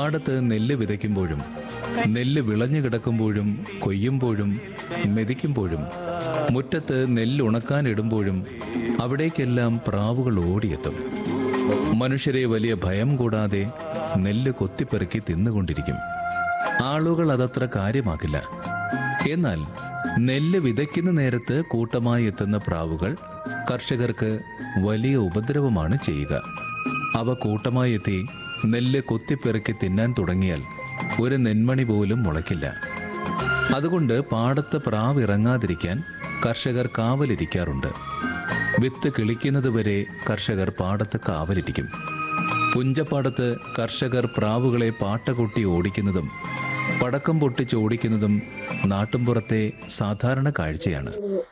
പാടത്ത് നെല്ല് വിതയ്ക്കുമ്പോഴും നെല്ല് വിളഞ്ഞു കിടക്കുമ്പോഴും കൊയ്യുമ്പോഴും മെതിക്കുമ്പോഴും മുറ്റത്ത് നെല്ല് ഉണക്കാനിടുമ്പോഴും അവിടേക്കെല്ലാം പ്രാവുകൾ ഓടിയെത്തും മനുഷ്യരെ വലിയ ഭയം കൂടാതെ നെല്ല് കൊത്തിപ്പെറുക്കി തിന്നുകൊണ്ടിരിക്കും ആളുകൾ അതത്ര കാര്യമാക്കില്ല എന്നാൽ നെല്ല് വിതയ്ക്കുന്ന നേരത്ത് കൂട്ടമായി എത്തുന്ന പ്രാവുകൾ കർഷകർക്ക് വലിയ ഉപദ്രവമാണ് ചെയ്യുക അവ കൂട്ടമായി എത്തി നെല്ല് കൊത്തിപ്പെറുക്കി തിന്നാൻ തുടങ്ങിയാൽ ഒരു നെന്മണി പോലും മുളയ്ക്കില്ല അതുകൊണ്ട് പാടത്ത് പ്രാവ് ഇറങ്ങാതിരിക്കാൻ കർഷകർ കാവലിരിക്കാറുണ്ട് വിത്ത് കിളിക്കുന്നതുവരെ കർഷകർ പാടത്ത് കാവലിരിക്കും പുഞ്ചപ്പാടത്ത് കർഷകർ പ്രാവുകളെ പാട്ടകൊട്ടി ഓടിക്കുന്നതും പടക്കം പൊട്ടിച്ച് ഓടിക്കുന്നതും നാട്ടുംപുറത്തെ സാധാരണ കാഴ്ചയാണ്